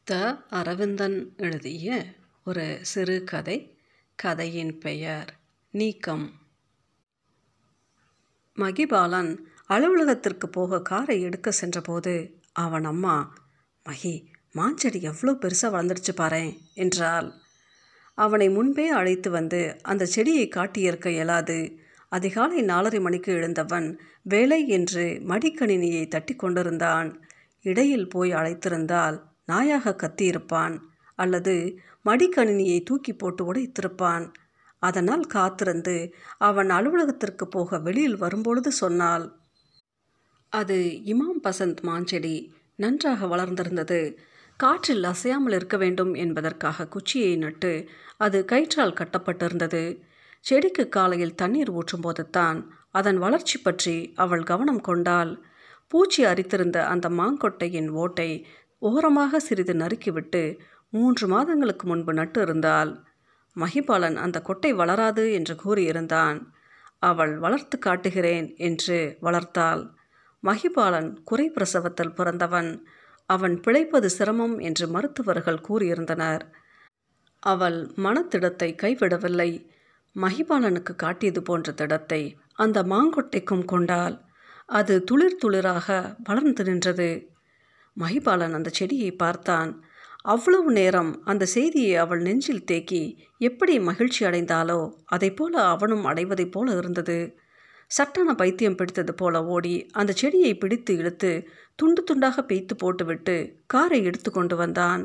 த அரவிந்தன் எழுதிய ஒரு சிறுகதை கதையின் பெயர் நீக்கம் மகிபாலன் அலுவலகத்திற்கு போக காரை எடுக்க சென்றபோது அவன் அம்மா மகி மாஞ்செடி எவ்வளோ பெருசாக வளர்ந்துடுச்சு பாரேன் என்றாள் அவனை முன்பே அழைத்து வந்து அந்த செடியை காட்டியிருக்க இயலாது அதிகாலை நாலரை மணிக்கு எழுந்தவன் வேலை என்று மடிக்கணினியை தட்டி கொண்டிருந்தான் இடையில் போய் அழைத்திருந்தால் நாயாக கத்தியிருப்பான் அல்லது மடிக்கணினியை தூக்கி போட்டு உடைத்திருப்பான் அதனால் காத்திருந்து அவன் அலுவலகத்திற்கு போக வெளியில் வரும்பொழுது சொன்னாள் அது இமாம் பசந்த் மாஞ்செடி நன்றாக வளர்ந்திருந்தது காற்றில் அசையாமல் இருக்க வேண்டும் என்பதற்காக குச்சியை நட்டு அது கயிற்றால் கட்டப்பட்டிருந்தது செடிக்கு காலையில் தண்ணீர் ஊற்றும்போது தான் அதன் வளர்ச்சி பற்றி அவள் கவனம் கொண்டாள் பூச்சி அரித்திருந்த அந்த மாங்கொட்டையின் ஓட்டை ஓரமாக சிறிது நறுக்கிவிட்டு மூன்று மாதங்களுக்கு முன்பு நட்டு இருந்தாள் மகிபாலன் அந்த கொட்டை வளராது என்று கூறியிருந்தான் அவள் வளர்த்து காட்டுகிறேன் என்று வளர்த்தாள் மகிபாலன் குறை பிரசவத்தில் பிறந்தவன் அவன் பிழைப்பது சிரமம் என்று மருத்துவர்கள் கூறியிருந்தனர் அவள் மனத்திடத்தை கைவிடவில்லை மகிபாலனுக்கு காட்டியது போன்ற திடத்தை அந்த மாங்கொட்டைக்கும் கொண்டால் அது துளிர் துளிராக வளர்ந்து நின்றது மகிபாலன் அந்த செடியை பார்த்தான் அவ்வளவு நேரம் அந்த செய்தியை அவள் நெஞ்சில் தேக்கி எப்படி மகிழ்ச்சி அடைந்தாலோ அதை போல அவனும் அடைவதைப் போல இருந்தது சட்டான பைத்தியம் பிடித்தது போல ஓடி அந்த செடியை பிடித்து இழுத்து துண்டு துண்டாக பேய்த்து போட்டுவிட்டு காரை எடுத்து கொண்டு வந்தான்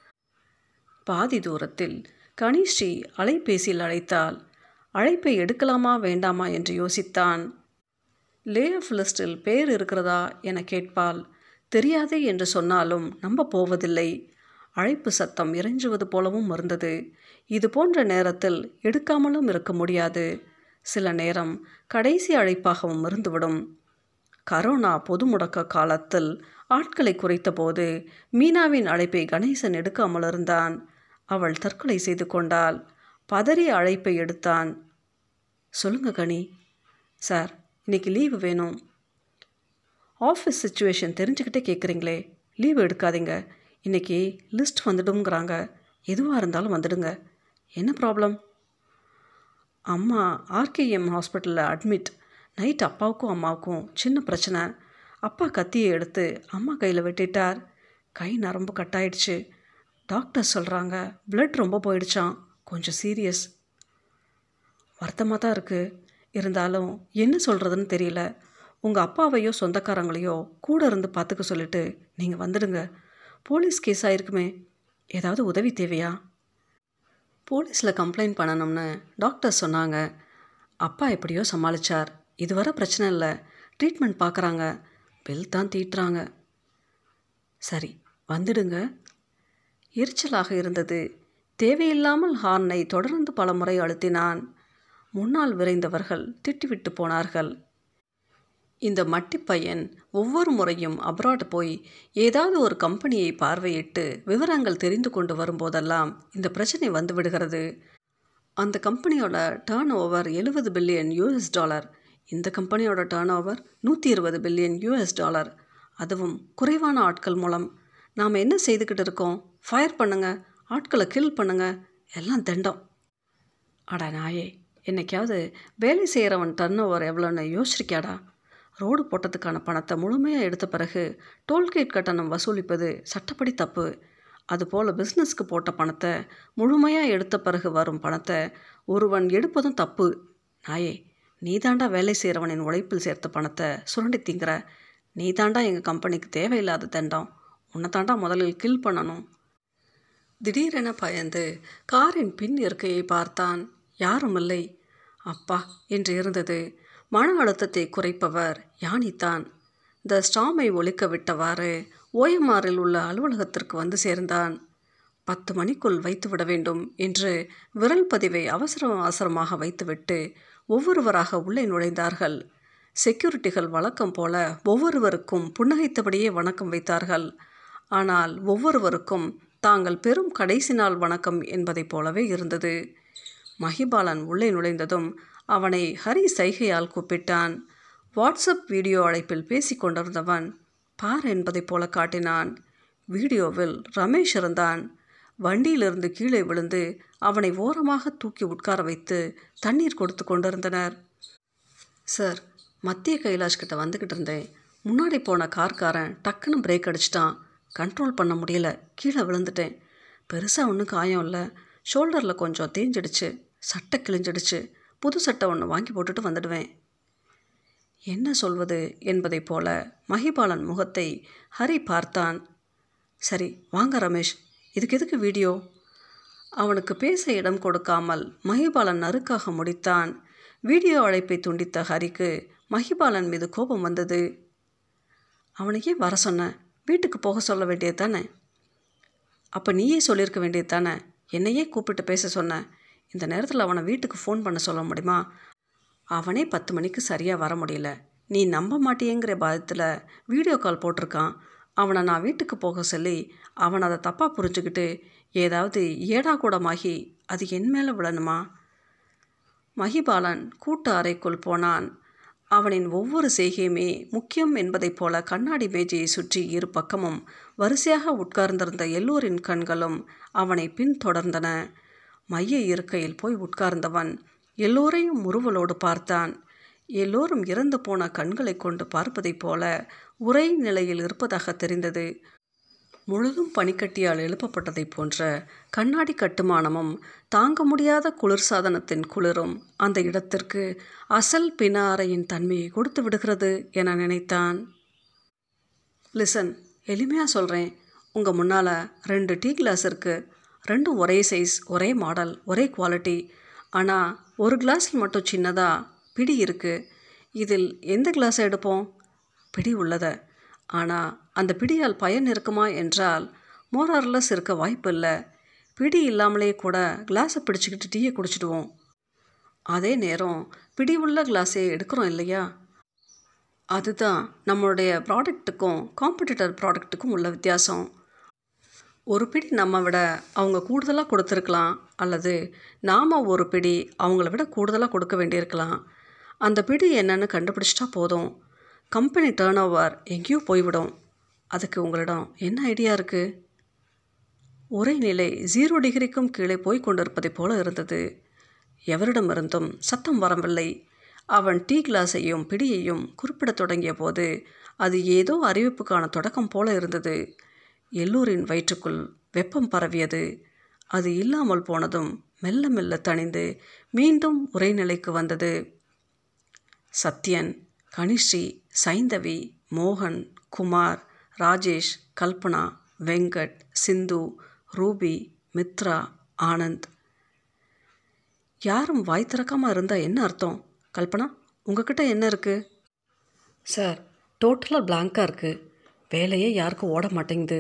பாதி தூரத்தில் கனிஸ்ரீ அலைபேசியில் அழைத்தாள் அழைப்பை எடுக்கலாமா வேண்டாமா என்று யோசித்தான் லே ஆஃப் லிஸ்டில் பேர் இருக்கிறதா என கேட்பாள் தெரியாதே என்று சொன்னாலும் நம்ப போவதில்லை அழைப்பு சத்தம் இறைஞ்சுவது போலவும் இருந்தது இது போன்ற நேரத்தில் எடுக்காமலும் இருக்க முடியாது சில நேரம் கடைசி அழைப்பாகவும் இருந்துவிடும் கரோனா பொது முடக்க காலத்தில் ஆட்களை குறைத்தபோது மீனாவின் அழைப்பை கணேசன் எடுக்காமல் இருந்தான் அவள் தற்கொலை செய்து கொண்டாள் பதறிய அழைப்பை எடுத்தான் சொல்லுங்க கனி சார் இன்னைக்கு லீவு வேணும் ஆஃபீஸ் சுச்சுவேஷன் தெரிஞ்சுக்கிட்டே கேட்குறீங்களே லீவு எடுக்காதீங்க இன்றைக்கி லிஸ்ட் வந்துடுங்கிறாங்க எதுவாக இருந்தாலும் வந்துடுங்க என்ன ப்ராப்ளம் அம்மா ஆர்கேஎம் ஹாஸ்பிட்டலில் அட்மிட் நைட் அப்பாவுக்கும் அம்மாவுக்கும் சின்ன பிரச்சனை அப்பா கத்தியை எடுத்து அம்மா கையில் வெட்டிட்டார் கை நரம்பு கட்டாயிடுச்சு டாக்டர் சொல்கிறாங்க பிளட் ரொம்ப போயிடுச்சான் கொஞ்சம் சீரியஸ் வருத்தமாக தான் இருக்குது இருந்தாலும் என்ன சொல்கிறதுன்னு தெரியல உங்கள் அப்பாவையோ சொந்தக்காரங்களையோ கூட இருந்து பார்த்துக்க சொல்லிட்டு நீங்கள் வந்துடுங்க போலீஸ் கேஸ் ஆயிருக்குமே ஏதாவது உதவி தேவையா போலீஸில் கம்ப்ளைண்ட் பண்ணணும்னு டாக்டர் சொன்னாங்க அப்பா எப்படியோ சமாளித்தார் இதுவரை பிரச்சனை இல்லை ட்ரீட்மெண்ட் பார்க்குறாங்க பில் தான் தீட்டுறாங்க சரி வந்துடுங்க எரிச்சலாக இருந்தது தேவையில்லாமல் ஹார்னை தொடர்ந்து பல முறை அழுத்தினான் முன்னால் விரைந்தவர்கள் திட்டிவிட்டு போனார்கள் இந்த மட்டி பையன் ஒவ்வொரு முறையும் அப்ராட் போய் ஏதாவது ஒரு கம்பெனியை பார்வையிட்டு விவரங்கள் தெரிந்து கொண்டு வரும்போதெல்லாம் இந்த பிரச்சனை வந்து விடுகிறது அந்த கம்பெனியோட டேர்ன் ஓவர் எழுபது பில்லியன் யூஎஸ் டாலர் இந்த கம்பெனியோட டேர்ன் ஓவர் நூற்றி இருபது பில்லியன் யூஎஸ் டாலர் அதுவும் குறைவான ஆட்கள் மூலம் நாம் என்ன செய்துக்கிட்டு இருக்கோம் ஃபயர் பண்ணுங்க ஆட்களை கில் பண்ணுங்க எல்லாம் தண்டம் அட நாயே என்னைக்காவது வேலை செய்கிறவன் டர்ன் ஓவர் எவ்வளோன்னு யோசிச்சிருக்கியாடா ரோடு போட்டதுக்கான பணத்தை முழுமையாக எடுத்த பிறகு டோல்கேட் கட்டணம் வசூலிப்பது சட்டப்படி தப்பு அதுபோல் பிஸ்னஸ்க்கு போட்ட பணத்தை முழுமையாக எடுத்த பிறகு வரும் பணத்தை ஒருவன் எடுப்பதும் தப்பு நாயே நீ தாண்டா வேலை செய்கிறவனின் உழைப்பில் சேர்த்த பணத்தை சுரண்டி திங்கிற நீ தாண்டா எங்கள் கம்பெனிக்கு தேவையில்லாத தண்டம் உன்னை தாண்டா முதலில் கில் பண்ணணும் திடீரென பயந்து காரின் பின் இருக்கையை பார்த்தான் யாரும் இல்லை அப்பா என்று இருந்தது மன அழுத்தத்தை குறைப்பவர் யானித்தான் த ஸ்டாமை ஒழிக்க விட்டவாறு ஓஎம்ஆரில் உள்ள அலுவலகத்திற்கு வந்து சேர்ந்தான் பத்து மணிக்குள் வைத்துவிட வேண்டும் என்று விரல் பதிவை அவசர அவசரமாக வைத்துவிட்டு ஒவ்வொருவராக உள்ளே நுழைந்தார்கள் செக்யூரிட்டிகள் வழக்கம் போல ஒவ்வொருவருக்கும் புன்னகைத்தபடியே வணக்கம் வைத்தார்கள் ஆனால் ஒவ்வொருவருக்கும் தாங்கள் பெரும் கடைசி நாள் வணக்கம் என்பதைப் போலவே இருந்தது மகிபாலன் உள்ளே நுழைந்ததும் அவனை ஹரி சைகையால் கூப்பிட்டான் வாட்ஸ்அப் வீடியோ அழைப்பில் பேசிக் கொண்டிருந்தவன் பார் என்பதைப் போல காட்டினான் வீடியோவில் ரமேஷ் இருந்தான் வண்டியிலிருந்து கீழே விழுந்து அவனை ஓரமாக தூக்கி உட்கார வைத்து தண்ணீர் கொடுத்து கொண்டிருந்தனர் சார் மத்திய கைலாஷ் கிட்ட வந்துக்கிட்டு இருந்தேன் முன்னாடி போன கார்காரன் டக்குன்னு பிரேக் அடிச்சிட்டான் கண்ட்ரோல் பண்ண முடியல கீழே விழுந்துட்டேன் பெருசாக ஒன்றும் காயம் இல்லை ஷோல்டரில் கொஞ்சம் தேஞ்சிடுச்சு சட்டை கிழிஞ்சிடுச்சு புது சட்டை ஒன்று வாங்கி போட்டுட்டு வந்துடுவேன் என்ன சொல்வது என்பதைப் போல மகிபாலன் முகத்தை ஹரி பார்த்தான் சரி வாங்க ரமேஷ் இதுக்கு எதுக்கு வீடியோ அவனுக்கு பேச இடம் கொடுக்காமல் மகிபாலன் நறுக்காக முடித்தான் வீடியோ அழைப்பை துண்டித்த ஹரிக்கு மகிபாலன் மீது கோபம் வந்தது அவனையே வர சொன்ன வீட்டுக்கு போக சொல்ல வேண்டியது தானே அப்போ நீயே சொல்லியிருக்க வேண்டியது தானே என்னையே கூப்பிட்டு பேச சொன்ன இந்த நேரத்தில் அவனை வீட்டுக்கு ஃபோன் பண்ண சொல்ல முடியுமா அவனே பத்து மணிக்கு சரியாக வர முடியல நீ நம்ப மாட்டியேங்கிற பாதத்தில் வீடியோ கால் போட்டிருக்கான் அவனை நான் வீட்டுக்கு போக சொல்லி அவன் அதை தப்பாக புரிஞ்சுக்கிட்டு ஏதாவது ஏடா கூடமாகி அது என் மேலே விழணுமா மகிபாலன் கூட்டு அறைக்குள் போனான் அவனின் ஒவ்வொரு செய்கையுமே முக்கியம் என்பதைப் போல கண்ணாடி மேஜையை சுற்றி இரு பக்கமும் வரிசையாக உட்கார்ந்திருந்த எல்லோரின் கண்களும் அவனை பின்தொடர்ந்தன மைய இருக்கையில் போய் உட்கார்ந்தவன் எல்லோரையும் முறுவலோடு பார்த்தான் எல்லோரும் இறந்து போன கண்களை கொண்டு பார்ப்பதைப் போல உரை நிலையில் இருப்பதாக தெரிந்தது முழுதும் பனிக்கட்டியால் எழுப்பப்பட்டதைப் போன்ற கண்ணாடி கட்டுமானமும் தாங்க முடியாத குளிர்சாதனத்தின் குளிரும் அந்த இடத்திற்கு அசல் பின அறையின் தன்மையை கொடுத்து விடுகிறது என நினைத்தான் லிசன் எளிமையாக சொல்கிறேன் உங்கள் முன்னால் ரெண்டு டீ கிளாஸ் இருக்குது ரெண்டும் ஒரே சைஸ் ஒரே மாடல் ஒரே குவாலிட்டி ஆனால் ஒரு கிளாஸில் மட்டும் சின்னதாக பிடி இருக்குது இதில் எந்த கிளாஸை எடுப்போம் பிடி உள்ளதை ஆனால் அந்த பிடியால் பயன் இருக்குமா என்றால் மோரார்லஸ் இருக்க வாய்ப்பு இல்லை பிடி இல்லாமலே கூட கிளாஸை பிடிச்சிக்கிட்டு டீயை குடிச்சிடுவோம் அதே நேரம் பிடி உள்ள கிளாஸே எடுக்கிறோம் இல்லையா அதுதான் நம்மளுடைய ப்ராடக்ட்டுக்கும் காம்படிட்டர் ப்ராடக்ட்டுக்கும் உள்ள வித்தியாசம் ஒரு பிடி நம்ம விட அவங்க கூடுதலாக கொடுத்துருக்கலாம் அல்லது நாம் ஒரு பிடி அவங்கள விட கூடுதலாக கொடுக்க வேண்டியிருக்கலாம் அந்த பிடி என்னன்னு கண்டுபிடிச்சிட்டா போதும் கம்பெனி டேர்ன் ஓவர் எங்கேயோ போய்விடும் அதுக்கு உங்களிடம் என்ன ஐடியா இருக்குது ஒரே நிலை ஜீரோ டிகிரிக்கும் கீழே போய் கொண்டிருப்பதைப் போல இருந்தது எவரிடமிருந்தும் சத்தம் வரவில்லை அவன் டீ கிளாஸையும் பிடியையும் குறிப்பிடத் தொடங்கிய போது அது ஏதோ அறிவிப்புக்கான தொடக்கம் போல இருந்தது எல்லோரின் வயிற்றுக்குள் வெப்பம் பரவியது அது இல்லாமல் போனதும் மெல்ல மெல்ல தணிந்து மீண்டும் உரைநிலைக்கு வந்தது சத்யன் கனிஸ்ரீ சைந்தவி மோகன் குமார் ராஜேஷ் கல்பனா வெங்கட் சிந்து ரூபி மித்ரா ஆனந்த் யாரும் வாய் திறக்காமல் இருந்தால் என்ன அர்த்தம் கல்பனா உங்ககிட்ட என்ன இருக்குது சார் டோட்டலாக பிளாங்காக இருக்குது வேலையே யாருக்கும் ஓட மாட்டேங்குது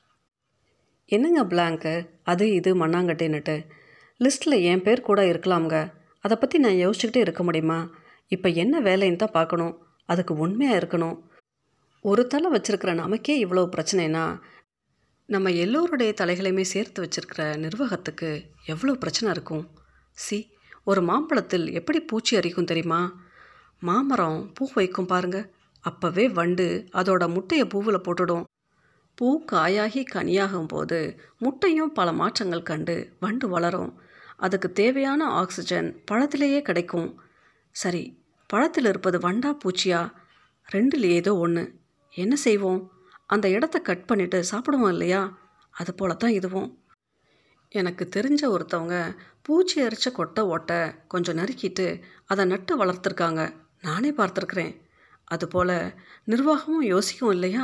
என்னங்க பிளாங்க்கு அது இது மண்ணாங்கட்டேன்னுட்டு லிஸ்ட்டில் என் பேர் கூட இருக்கலாம்ங்க அதை பற்றி நான் யோசிச்சுக்கிட்டே இருக்க முடியுமா இப்போ என்ன வேலைன்னு தான் பார்க்கணும் அதுக்கு உண்மையாக இருக்கணும் ஒரு தலை வச்சுருக்கிற நமக்கே இவ்வளோ பிரச்சனைனா நம்ம எல்லோருடைய தலைகளையுமே சேர்த்து வச்சிருக்கிற நிர்வாகத்துக்கு எவ்வளோ பிரச்சனை இருக்கும் சி ஒரு மாம்பழத்தில் எப்படி பூச்சி அரிக்கும் தெரியுமா மாமரம் பூ வைக்கும் பாருங்க அப்போவே வண்டு அதோட முட்டையை பூவில் போட்டுடும் பூ காயாகி கனியாகும் போது முட்டையும் பல மாற்றங்கள் கண்டு வண்டு வளரும் அதுக்கு தேவையான ஆக்சிஜன் பழத்திலேயே கிடைக்கும் சரி பழத்தில் இருப்பது வண்டா பூச்சியா ரெண்டில் ஏதோ ஒன்று என்ன செய்வோம் அந்த இடத்த கட் பண்ணிவிட்டு சாப்பிடுவோம் இல்லையா அது போல தான் இதுவும் எனக்கு தெரிஞ்ச ஒருத்தவங்க பூச்சி அரிச்ச கொட்டை ஓட்டை கொஞ்சம் நறுக்கிட்டு அதை நட்டு வளர்த்துருக்காங்க நானே பார்த்துருக்குறேன் அதுபோல் நிர்வாகமும் யோசிக்கும் இல்லையா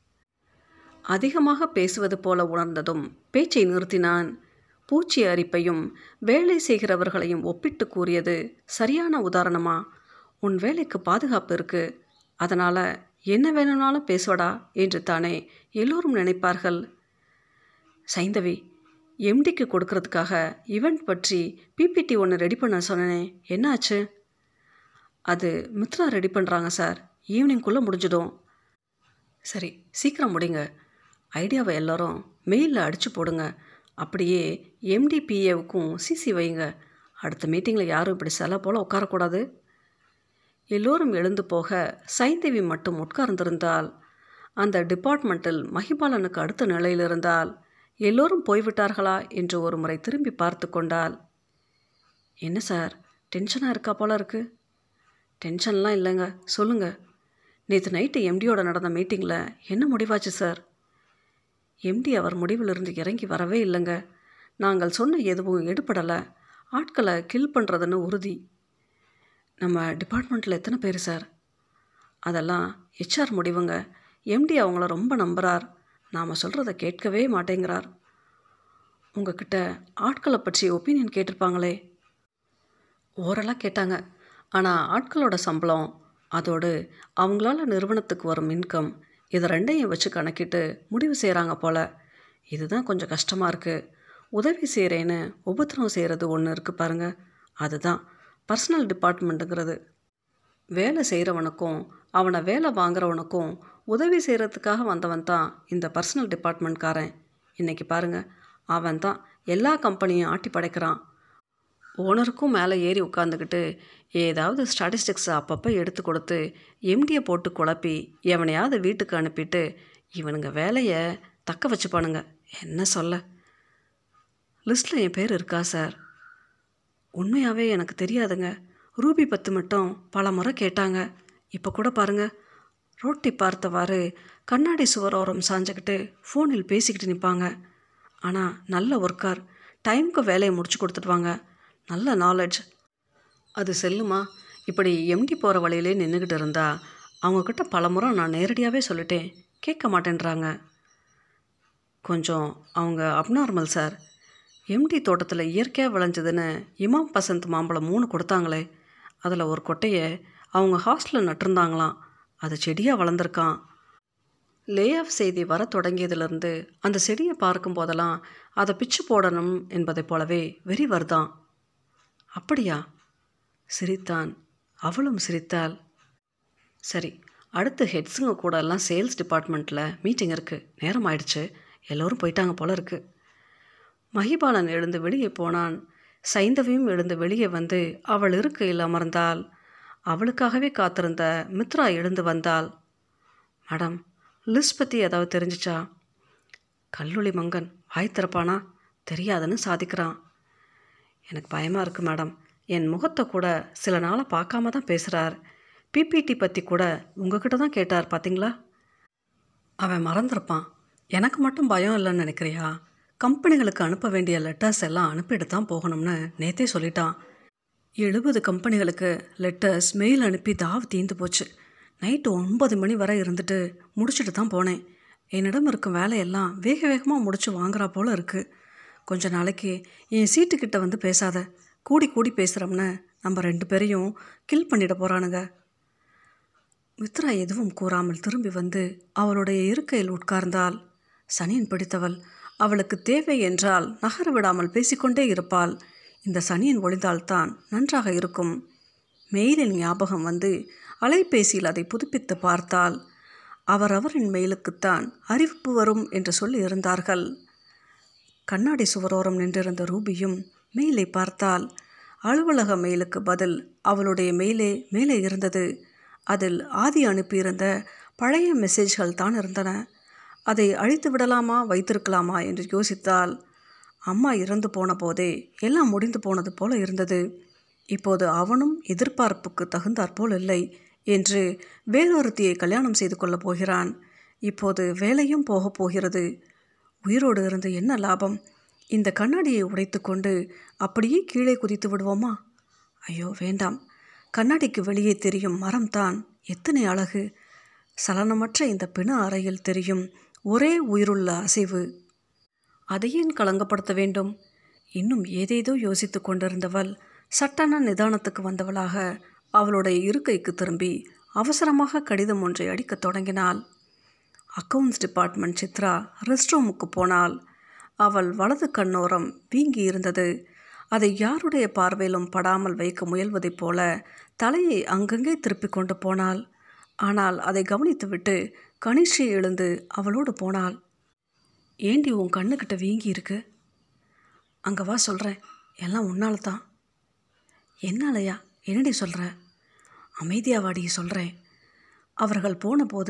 அதிகமாக பேசுவது போல உணர்ந்ததும் பேச்சை நிறுத்தினான் பூச்சி அரிப்பையும் வேலை செய்கிறவர்களையும் ஒப்பிட்டு கூறியது சரியான உதாரணமா உன் வேலைக்கு பாதுகாப்பு இருக்கு அதனால் என்ன வேணும்னாலும் பேசுவடா என்று தானே எல்லோரும் நினைப்பார்கள் சைந்தவி எம்டிக்கு கொடுக்கறதுக்காக ஈவெண்ட் பற்றி பிபிடி ஒன்று ரெடி பண்ண சொன்னேனே என்னாச்சு அது மித்ரா ரெடி பண்ணுறாங்க சார் ஈவினிங்குள்ளே முடிஞ்சிடும் சரி சீக்கிரம் முடிங்க ஐடியாவை எல்லாரும் மெயிலில் அடித்து போடுங்க அப்படியே எம்டிபிஏவுக்கும் சிசி வைங்க அடுத்த மீட்டிங்கில் யாரும் இப்படி சில போல் உட்காரக்கூடாது எல்லோரும் எழுந்து போக சைந்தவி மட்டும் உட்கார்ந்திருந்தால் அந்த டிபார்ட்மெண்ட்டில் மகிபாலனுக்கு அடுத்த நிலையில் இருந்தால் எல்லோரும் போய்விட்டார்களா என்று ஒரு முறை திரும்பி பார்த்து கொண்டால் என்ன சார் டென்ஷனாக இருக்கா போல இருக்கு டென்ஷன்லாம் இல்லைங்க சொல்லுங்கள் நேற்று நைட்டு எம்டியோட நடந்த மீட்டிங்கில் என்ன முடிவாச்சு சார் எம்டி அவர் முடிவிலிருந்து இறங்கி வரவே இல்லைங்க நாங்கள் சொன்ன எதுவும் எடுபடலை ஆட்களை கில் பண்ணுறதுன்னு உறுதி நம்ம டிபார்ட்மெண்ட்டில் எத்தனை பேர் சார் அதெல்லாம் ஹெச்ஆர் முடிவுங்க எம்டி அவங்கள ரொம்ப நம்புகிறார் நாம் சொல்கிறத கேட்கவே மாட்டேங்கிறார் உங்ககிட்ட ஆட்களை பற்றி ஒப்பீனியன் கேட்டிருப்பாங்களே ஓரலாக கேட்டாங்க ஆனால் ஆட்களோட சம்பளம் அதோடு அவங்களால நிறுவனத்துக்கு வரும் இன்கம் இதை ரெண்டையும் வச்சு கணக்கிட்டு முடிவு செய்கிறாங்க போல் இதுதான் கொஞ்சம் கஷ்டமாக இருக்குது உதவி செய்கிறேன்னு உபத்திரம் செய்கிறது ஒன்று இருக்குது பாருங்கள் அதுதான் பர்சனல் டிபார்ட்மெண்ட்டுங்கிறது வேலை செய்கிறவனுக்கும் அவனை வேலை வாங்குறவனுக்கும் உதவி செய்கிறதுக்காக வந்தவன் தான் இந்த பர்சனல் டிபார்ட்மெண்ட்காரன் இன்றைக்கி பாருங்கள் அவன் தான் எல்லா கம்பெனியும் ஆட்டி படைக்கிறான் ஓனருக்கும் மேலே ஏறி உட்காந்துக்கிட்டு ஏதாவது ஸ்டாட்டிஸ்டிக்ஸை அப்பப்போ எடுத்து கொடுத்து எம்டியை போட்டு குழப்பி எவனையாவது வீட்டுக்கு அனுப்பிட்டு இவனுங்க வேலையை தக்க வச்சுப்பானுங்க என்ன சொல்ல லிஸ்ட்டில் என் பேர் இருக்கா சார் உண்மையாகவே எனக்கு தெரியாதுங்க ரூபி பத்து மட்டும் பல முறை கேட்டாங்க இப்போ கூட பாருங்க ரோட்டி பார்த்தவாறு கண்ணாடி சுவரோரம் சாஞ்சுக்கிட்டு ஃபோனில் பேசிக்கிட்டு நிற்பாங்க ஆனால் நல்ல ஒர்க்கார் டைமுக்கு வேலையை முடிச்சு கொடுத்துடுவாங்க நல்ல நாலேஜ் அது செல்லுமா இப்படி எம்டி போகிற வழியிலே நின்றுக்கிட்டு இருந்தா அவங்கக்கிட்ட பலமுறை நான் நேரடியாகவே சொல்லிட்டேன் கேட்க மாட்டேன்றாங்க கொஞ்சம் அவங்க அப்நார்மல் சார் எம்டி தோட்டத்தில் இயற்கையாக விளைஞ்சதுன்னு இமாம் பசந்த் மாம்பழம் மூணு கொடுத்தாங்களே அதில் ஒரு கொட்டையை அவங்க ஹாஸ்டலில் நட்டிருந்தாங்களாம் அது செடியாக வளர்ந்துருக்கான் லே ஆஃப் செய்தி வர தொடங்கியதிலிருந்து அந்த செடியை பார்க்கும் போதெல்லாம் அதை பிச்சு போடணும் என்பதைப் போலவே வெறி வருதான் அப்படியா சிரித்தான் அவளும் சிரித்தாள் சரி அடுத்து ஹெட்ஸுங்க கூட எல்லாம் சேல்ஸ் டிபார்ட்மெண்ட்டில் மீட்டிங் இருக்குது நேரம் ஆயிடுச்சு எல்லோரும் போயிட்டாங்க போல இருக்கு மகிபாலன் எழுந்து வெளியே போனான் சைந்தவியும் எழுந்து வெளியே வந்து அவள் இருக்கையில் அமர்ந்தாள் அவளுக்காகவே காத்திருந்த மித்ரா எழுந்து வந்தாள் மேடம் லிஸ் பற்றி ஏதாவது தெரிஞ்சிச்சா கல்லூலி மங்கன் வாய் திறப்பானா தெரியாதுன்னு சாதிக்கிறான் எனக்கு பயமாக இருக்குது மேடம் என் முகத்தை கூட சில நாளாக பார்க்காம தான் பேசுகிறார் பிபிடி பற்றி கூட உங்ககிட்ட தான் கேட்டார் பார்த்தீங்களா அவன் மறந்துருப்பான் எனக்கு மட்டும் பயம் இல்லைன்னு நினைக்கிறியா கம்பெனிகளுக்கு அனுப்ப வேண்டிய லெட்டர்ஸ் எல்லாம் அனுப்பிட்டு தான் போகணும்னு நேத்தே சொல்லிட்டான் எழுபது கம்பெனிகளுக்கு லெட்டர்ஸ் மெயில் அனுப்பி தாவு தீந்து போச்சு நைட்டு ஒன்பது மணி வரை இருந்துட்டு முடிச்சுட்டு தான் போனேன் என்னிடம் இருக்கும் வேலையெல்லாம் வேக வேகமாக முடிச்சு வாங்குறா போல இருக்குது கொஞ்ச நாளைக்கு என் சீட்டுக்கிட்ட வந்து பேசாத கூடி கூடி பேசுகிறோம்னு நம்ம ரெண்டு பேரையும் கில் பண்ணிட போகிறானுங்க மித்ரா எதுவும் கூறாமல் திரும்பி வந்து அவளுடைய இருக்கையில் உட்கார்ந்தாள் சனியன் பிடித்தவள் அவளுக்கு தேவை என்றால் நகர விடாமல் பேசிக்கொண்டே இருப்பாள் இந்த சனியன் ஒளிந்தால்தான் நன்றாக இருக்கும் மெயிலின் ஞாபகம் வந்து அலைபேசியில் அதை புதுப்பித்து பார்த்தால் அவரவரின் மெயிலுக்குத்தான் அறிவிப்பு வரும் என்று சொல்லி இருந்தார்கள் கண்ணாடி சுவரோரம் நின்றிருந்த ரூபியும் மெயிலை பார்த்தால் அலுவலக மெயிலுக்கு பதில் அவளுடைய மெயிலே மேலே இருந்தது அதில் ஆதி அனுப்பியிருந்த பழைய மெசேஜ்கள் தான் இருந்தன அதை அழித்து விடலாமா வைத்திருக்கலாமா என்று யோசித்தால் அம்மா இறந்து போன போதே எல்லாம் முடிந்து போனது போல இருந்தது இப்போது அவனும் எதிர்பார்ப்புக்கு தகுந்தாற்போல் இல்லை என்று வேறொருத்தியை கல்யாணம் செய்து கொள்ளப் போகிறான் இப்போது வேலையும் போகப் போகிறது உயிரோடு இருந்து என்ன லாபம் இந்த கண்ணாடியை உடைத்துக்கொண்டு அப்படியே கீழே குதித்து விடுவோமா ஐயோ வேண்டாம் கண்ணாடிக்கு வெளியே தெரியும் மரம்தான் எத்தனை அழகு சலனமற்ற இந்த பிண அறையில் தெரியும் ஒரே உயிருள்ள அசைவு அதையேன் களங்கப்படுத்த வேண்டும் இன்னும் ஏதேதோ யோசித்து கொண்டிருந்தவள் சட்டன நிதானத்துக்கு வந்தவளாக அவளுடைய இருக்கைக்கு திரும்பி அவசரமாக கடிதம் ஒன்றை அடிக்கத் தொடங்கினாள் அக்கவுண்ட்ஸ் டிபார்ட்மெண்ட் சித்ரா ரெஸ்ட் ரூமுக்கு போனாள் அவள் வலது கண்ணோரம் வீங்கி இருந்தது அதை யாருடைய பார்வையிலும் படாமல் வைக்க முயல்வதைப் போல தலையை அங்கங்கே திருப்பிக் கொண்டு போனாள் ஆனால் அதை கவனித்துவிட்டு கனிஷி எழுந்து அவளோடு போனாள் ஏண்டி உன் கண்ணுக்கிட்ட வீங்கி இருக்கு அங்கே வா சொல்கிறேன் எல்லாம் உன்னால தான் என்னாலயா என்னடி சொல்கிற அமைதியா வாடி சொல்கிறேன் அவர்கள் போனபோது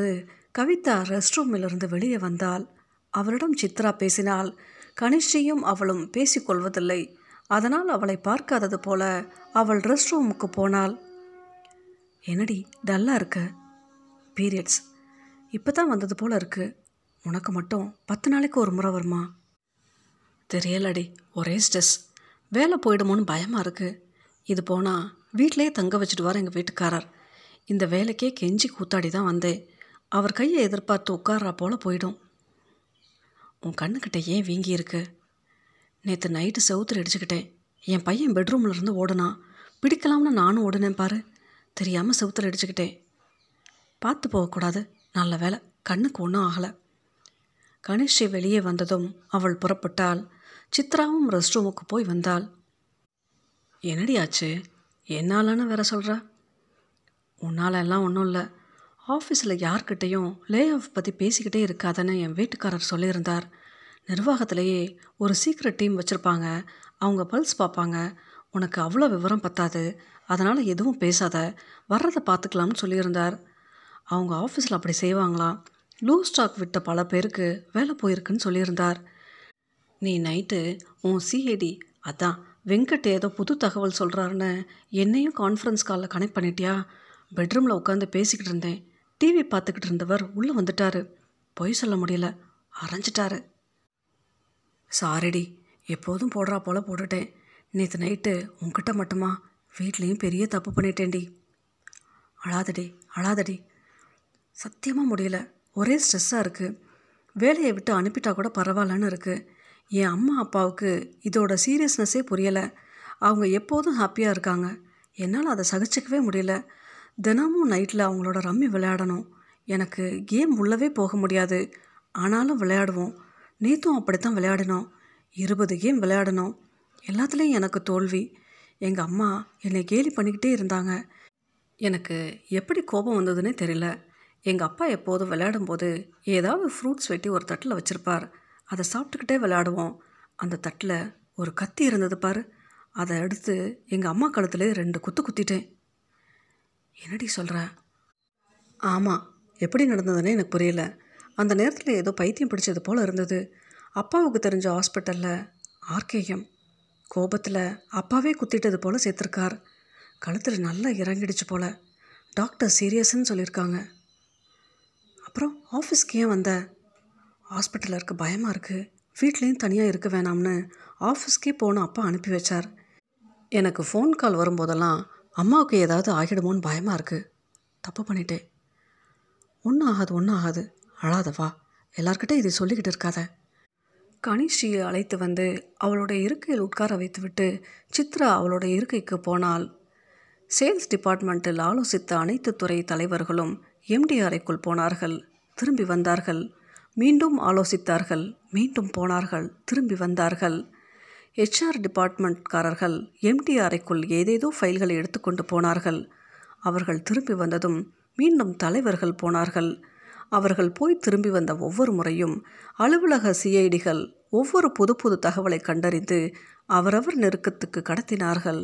கவிதா ரெஸ்ட் ரூமிலிருந்து வெளியே வந்தாள் அவளிடம் சித்ரா பேசினால் கனிஷ்டியும் அவளும் பேசிக்கொள்வதில்லை அதனால் அவளை பார்க்காதது போல அவள் ரெஸ்ட் ரூமுக்கு போனாள் என்னடி டல்லாக இருக்க பீரியட்ஸ் இப்போ தான் வந்தது போல இருக்கு உனக்கு மட்டும் பத்து நாளைக்கு ஒரு முறை வருமா தெரியலடி ஒரே ஸ்ட்ரெஸ் வேலை போயிடுமோன்னு பயமாக இருக்குது இது போனால் வீட்டிலேயே தங்க வச்சுடுவார் எங்கள் வீட்டுக்காரர் இந்த வேலைக்கே கெஞ்சி கூத்தாடி தான் வந்தேன் அவர் கையை எதிர்பார்த்து உட்கார்றா போல போயிடும் உன் கண்ணுக்கிட்ட ஏன் வீங்கி இருக்கு நேற்று நைட்டு செவுத்துல அடிச்சுக்கிட்டேன் என் பையன் பெட்ரூமில் இருந்து ஓடுனான் பிடிக்கலாம்னு நானும் ஓடுனேன் பாரு தெரியாமல் செவுத்துல அடிச்சுக்கிட்டேன் பார்த்து போகக்கூடாது நல்ல வேலை கண்ணுக்கு ஒன்றும் ஆகலை கனிஷ்டி வெளியே வந்ததும் அவள் புறப்பட்டாள் சித்ராவும் ரெஸ்ட் ரூமுக்கு போய் வந்தாள் என்னடி ஆச்சு என்னாலன்னு வேற சொல்கிற உன்னால எல்லாம் ஒன்றும் இல்லை ஆஃபீஸில் யார்கிட்டேயும் லே ஆஃப் பற்றி பேசிக்கிட்டே இருக்காதன்னு என் வீட்டுக்காரர் சொல்லியிருந்தார் நிர்வாகத்திலேயே ஒரு சீக்ரெட் டீம் வச்சுருப்பாங்க அவங்க பல்ஸ் பார்ப்பாங்க உனக்கு அவ்வளோ விவரம் பத்தாது அதனால் எதுவும் பேசாத வர்றதை பார்த்துக்கலாம்னு சொல்லியிருந்தார் அவங்க ஆஃபீஸில் அப்படி செய்வாங்களாம் லூ ஸ்டாக் விட்ட பல பேருக்கு வேலை போயிருக்குன்னு சொல்லியிருந்தார் நீ நைட்டு உன் சிஐடி அதான் வெங்கட் ஏதோ புது தகவல் சொல்கிறாருன்னு என்னையும் கான்ஃபரன்ஸ் காலில் கனெக்ட் பண்ணிட்டியா பெட்ரூமில் உட்காந்து பேசிக்கிட்டு இருந்தேன் டிவி பார்த்துக்கிட்டு இருந்தவர் உள்ளே வந்துட்டாரு பொய் சொல்ல முடியல அரைஞ்சிட்டாரு சாரிடி எப்போதும் போடுறா போல் போட்டுட்டேன் நேற்று நைட்டு உன்கிட்ட மட்டுமா வீட்லேயும் பெரிய தப்பு பண்ணிட்டேன்டி அழாதடி அழாதடி சத்தியமாக முடியல ஒரே ஸ்ட்ரெஸ்ஸாக இருக்குது வேலையை விட்டு அனுப்பிட்டா கூட பரவாயில்லன்னு இருக்குது என் அம்மா அப்பாவுக்கு இதோட சீரியஸ்னஸே புரியலை அவங்க எப்போதும் ஹாப்பியாக இருக்காங்க என்னால் அதை சகிச்சிக்கவே முடியல தினமும் நைட்டில் அவங்களோட ரம்மி விளையாடணும் எனக்கு கேம் உள்ளவே போக முடியாது ஆனாலும் விளையாடுவோம் நேற்றும் அப்படித்தான் விளையாடினோம் இருபது கேம் விளையாடினோம் எல்லாத்துலேயும் எனக்கு தோல்வி எங்கள் அம்மா என்னை கேலி பண்ணிக்கிட்டே இருந்தாங்க எனக்கு எப்படி கோபம் வந்ததுன்னே தெரியல எங்கள் அப்பா எப்போதும் விளையாடும்போது ஏதாவது ஃப்ரூட்ஸ் வெட்டி ஒரு தட்டில் வச்சுருப்பார் அதை சாப்பிட்டுக்கிட்டே விளையாடுவோம் அந்த தட்டில் ஒரு கத்தி இருந்தது பாரு அதை எடுத்து எங்கள் அம்மா கழுத்துல ரெண்டு குத்து குத்திட்டேன் என்னடி சொல்கிற ஆமாம் எப்படி நடந்ததுன்னே எனக்கு புரியல அந்த நேரத்தில் ஏதோ பைத்தியம் பிடிச்சது போல் இருந்தது அப்பாவுக்கு தெரிஞ்ச ஹாஸ்பிட்டலில் ஆர்கேஎம் கோபத்தில் அப்பாவே குத்திட்டது போல் சேர்த்துருக்கார் கழுத்தில் நல்லா இறங்கிடுச்சு போல டாக்டர் சீரியஸ்ன்னு சொல்லியிருக்காங்க அப்புறம் ஆஃபீஸ்க்கு ஏன் வந்த ஹாஸ்பிட்டலில் இருக்க பயமாக இருக்குது வீட்லேயும் தனியாக இருக்க வேணாம்னு ஆஃபீஸ்க்கே போன அப்பா அனுப்பி வச்சார் எனக்கு ஃபோன் கால் வரும்போதெல்லாம் அம்மாவுக்கு ஏதாவது ஆகிடுமோன்னு பயமாக இருக்குது தப்பு பண்ணிட்டேன் ஒன்றும் ஆகாது ஒன்றும் ஆகாது அழாத வா எல்லார்கிட்ட இதை சொல்லிக்கிட்டு இருக்காத கனிஷ்டியை அழைத்து வந்து அவளுடைய இருக்கையில் உட்கார வைத்துவிட்டு சித்ரா அவளுடைய இருக்கைக்கு போனாள் சேல்ஸ் டிபார்ட்மெண்ட்டில் ஆலோசித்த அனைத்து துறை தலைவர்களும் எம்டி அறைக்குள் போனார்கள் திரும்பி வந்தார்கள் மீண்டும் ஆலோசித்தார்கள் மீண்டும் போனார்கள் திரும்பி வந்தார்கள் ஹெச்ஆர் டிபார்ட்மெண்ட்காரர்கள் எம்டி அறைக்குள் ஏதேதோ ஃபைல்களை எடுத்துக்கொண்டு போனார்கள் அவர்கள் திரும்பி வந்ததும் மீண்டும் தலைவர்கள் போனார்கள் அவர்கள் போய் திரும்பி வந்த ஒவ்வொரு முறையும் அலுவலக சிஐடிகள் ஒவ்வொரு புது புது தகவலை கண்டறிந்து அவரவர் நெருக்கத்துக்கு கடத்தினார்கள்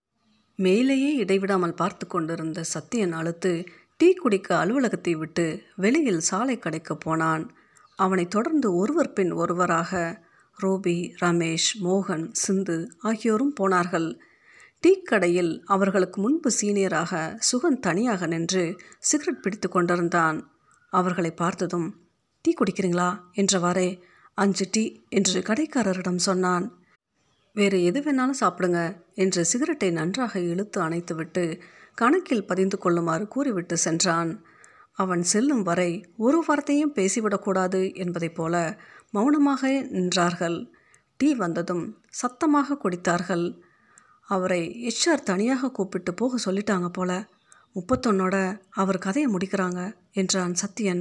மேலேயே இடைவிடாமல் பார்த்து கொண்டிருந்த சத்தியன் அழுத்து டீ குடிக்க அலுவலகத்தை விட்டு வெளியில் சாலை கடைக்கு போனான் அவனைத் தொடர்ந்து ஒருவர் பின் ஒருவராக ரூபி ரமேஷ் மோகன் சிந்து ஆகியோரும் போனார்கள் டீ கடையில் அவர்களுக்கு முன்பு சீனியராக சுகன் தனியாக நின்று சிகரெட் பிடித்து கொண்டிருந்தான் அவர்களை பார்த்ததும் டீ குடிக்கிறீங்களா என்றவாறே அஞ்சு டீ என்று கடைக்காரரிடம் சொன்னான் வேறு எது வேணாலும் சாப்பிடுங்க என்று சிகரெட்டை நன்றாக இழுத்து அணைத்துவிட்டு கணக்கில் பதிந்து கொள்ளுமாறு கூறிவிட்டு சென்றான் அவன் செல்லும் வரை ஒரு வார்த்தையும் பேசிவிடக்கூடாது என்பதைப் போல மௌனமாக நின்றார்கள் டீ வந்ததும் சத்தமாக குடித்தார்கள் அவரை எச்ஆர் தனியாக கூப்பிட்டு போக சொல்லிட்டாங்க போல முப்பத்தொன்னோட அவர் கதையை முடிக்கிறாங்க என்றான் சத்யன்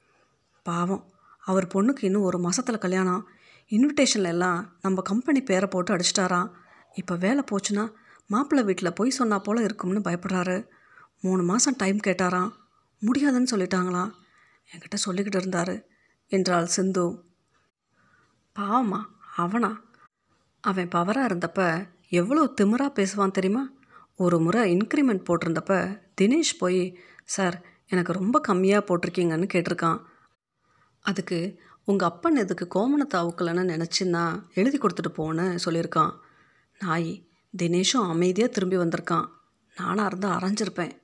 பாவம் அவர் பொண்ணுக்கு இன்னும் ஒரு மாதத்தில் கல்யாணம் இன்விடேஷன்ல எல்லாம் நம்ம கம்பெனி பேரை போட்டு அடிச்சிட்டாராம் இப்போ வேலை போச்சுன்னா மாப்பிள்ளை வீட்டில் போய் சொன்னா போல் இருக்கும்னு பயப்படுறாரு மூணு மாதம் டைம் கேட்டாராம் முடியாதுன்னு சொல்லிட்டாங்களாம் என்கிட்ட சொல்லிக்கிட்டு இருந்தார் என்றாள் சிந்து பாவமா அவனா அவன் பவராக இருந்தப்ப எவ்வளோ திமிரா பேசுவான் தெரியுமா ஒரு முறை இன்க்ரிமெண்ட் போட்டிருந்தப்ப தினேஷ் போய் சார் எனக்கு ரொம்ப கம்மியாக போட்டிருக்கீங்கன்னு கேட்டிருக்கான் அதுக்கு உங்கள் அப்பன் இதுக்கு கோமணத்தை அவுக்கலன்னு நினச்சின்னா எழுதி கொடுத்துட்டு போன்னு சொல்லியிருக்கான் நாய் தினேஷும் அமைதியாக திரும்பி வந்திருக்கான் நானாக இருந்தால் அரைஞ்சிருப்பேன்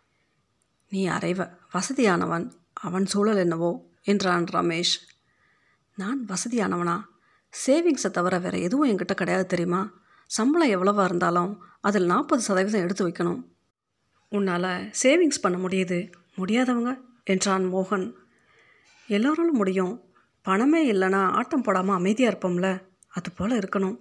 நீ அறைவ வசதியானவன் அவன் சூழல் என்னவோ என்றான் ரமேஷ் நான் வசதியானவனா சேவிங்ஸை தவிர வேறு எதுவும் என்கிட்ட கிடையாது தெரியுமா சம்பளம் எவ்வளவா இருந்தாலும் அதில் நாற்பது சதவீதம் எடுத்து வைக்கணும் உன்னால் சேவிங்ஸ் பண்ண முடியுது முடியாதவங்க என்றான் மோகன் எல்லோராலும் முடியும் பணமே இல்லைன்னா ஆட்டம் போடாமல் அமைதியாக இருப்போம்ல அது போல் இருக்கணும்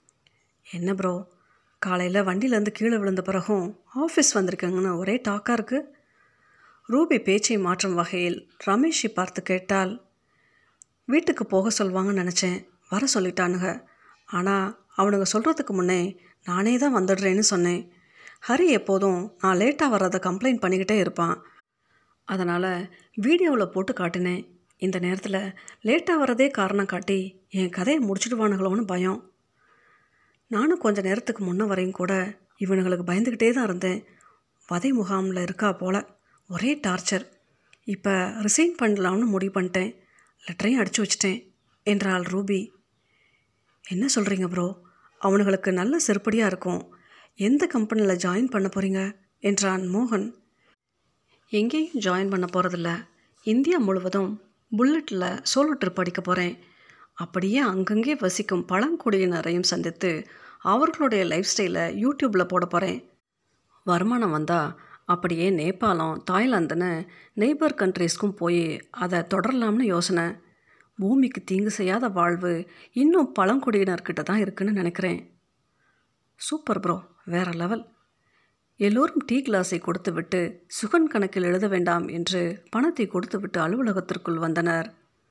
என்ன ப்ரோ காலையில் வண்டியிலேருந்து கீழே விழுந்த பிறகும் ஆஃபீஸ் வந்திருக்கேங்கன்னு ஒரே டாக்காக இருக்குது ரூபி பேச்சை மாற்றும் வகையில் ரமேஷை பார்த்து கேட்டால் வீட்டுக்கு போக சொல்வாங்கன்னு நினச்சேன் வர சொல்லிட்டானுங்க ஆனால் அவனுங்க சொல்கிறதுக்கு முன்னே நானே தான் வந்துடுறேன்னு சொன்னேன் ஹரி எப்போதும் நான் லேட்டாக வர்றதை கம்ப்ளைண்ட் பண்ணிக்கிட்டே இருப்பான் அதனால் வீடியோவில் போட்டு காட்டினேன் இந்த நேரத்தில் லேட்டாக வரதே காரணம் காட்டி என் கதையை முடிச்சிடுவானுங்களோன்னு பயம் நானும் கொஞ்ச நேரத்துக்கு முன்ன வரையும் கூட இவனுங்களுக்கு பயந்துக்கிட்டே தான் இருந்தேன் வதை முகாமில் இருக்கா போல் ஒரே டார்ச்சர் இப்போ ரிசைன் பண்ணலாம்னு முடிவு பண்ணிட்டேன் லெட்டரையும் அடித்து வச்சிட்டேன் என்றாள் ரூபி என்ன சொல்கிறீங்க ப்ரோ அவனுங்களுக்கு நல்ல செருப்படியாக இருக்கும் எந்த கம்பெனியில் ஜாயின் பண்ண போகிறீங்க என்றான் மோகன் எங்கேயும் ஜாயின் பண்ண போகிறதில்ல இந்தியா முழுவதும் புல்லட்டில் சோலோ ட்ரிப் அடிக்க போகிறேன் அப்படியே அங்கங்கே வசிக்கும் பழங்குடியினரையும் சந்தித்து அவர்களுடைய லைஃப் ஸ்டைலை யூடியூப்பில் போட போகிறேன் வருமானம் வந்தால் அப்படியே நேபாளம் தாய்லாந்துன்னு நெய்பர் கண்ட்ரீஸ்க்கும் போய் அதை தொடரலாம்னு யோசனை பூமிக்கு தீங்கு செய்யாத வாழ்வு இன்னும் பழங்குடியினர்கிட்ட தான் இருக்குன்னு நினைக்கிறேன் சூப்பர் ப்ரோ வேற லெவல் எல்லோரும் டீ கிளாஸை கொடுத்துவிட்டு சுகன் கணக்கில் எழுத வேண்டாம் என்று பணத்தை கொடுத்துவிட்டு அலுவலகத்திற்குள் வந்தனர்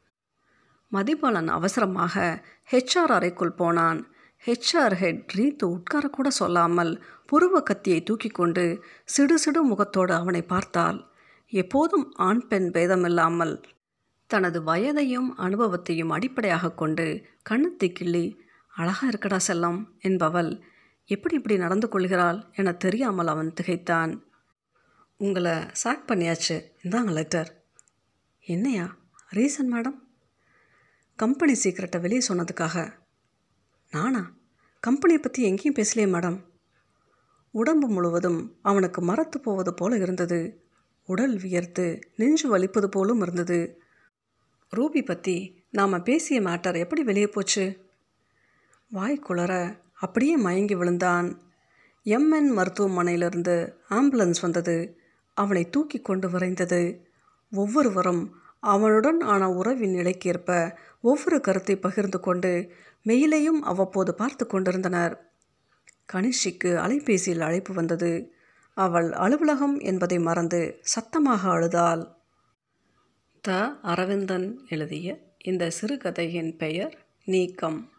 மதிபாலன் அவசரமாக ஹெச்ஆர் அறைக்குள் போனான் ஹெச்ஆர் ஹெட் ரீத்து உட்காரக்கூட சொல்லாமல் புருவ கத்தியை தூக்கி கொண்டு சிடு சிடு முகத்தோடு அவனை பார்த்தாள் எப்போதும் ஆண் பெண் பேதமில்லாமல் தனது வயதையும் அனுபவத்தையும் அடிப்படையாக கொண்டு கண்ணத்தை கிள்ளி அழகா இருக்கடா செல்லம் என்பவள் எப்படி இப்படி நடந்து கொள்கிறாள் என தெரியாமல் அவன் திகைத்தான் உங்களை சாக் பண்ணியாச்சு இந்தாங்க லெட்டர் என்னையா ரீசன் மேடம் கம்பெனி சீக்கிரட்டை வெளியே சொன்னதுக்காக நானா கம்பெனியை பற்றி எங்கேயும் பேசலையே மேடம் உடம்பு முழுவதும் அவனுக்கு மரத்து போவது போல இருந்தது உடல் வியர்த்து நெஞ்சு வலிப்பது போலும் இருந்தது ரூபி பற்றி நாம் பேசிய மேட்டர் எப்படி வெளியே போச்சு வாய் குளற அப்படியே மயங்கி விழுந்தான் எம்என் மருத்துவமனையிலிருந்து ஆம்புலன்ஸ் வந்தது அவனை தூக்கி கொண்டு விரைந்தது ஒவ்வொருவரும் அவனுடன் ஆன உறவின் நிலைக்கேற்ப ஒவ்வொரு கருத்தை பகிர்ந்து கொண்டு மெயிலையும் அவ்வப்போது பார்த்து கொண்டிருந்தனர் கனிஷிக்கு அலைபேசியில் அழைப்பு வந்தது அவள் அலுவலகம் என்பதை மறந்து சத்தமாக அழுதாள் த அரவிந்தன் எழுதிய இந்த சிறுகதையின் பெயர் நீக்கம்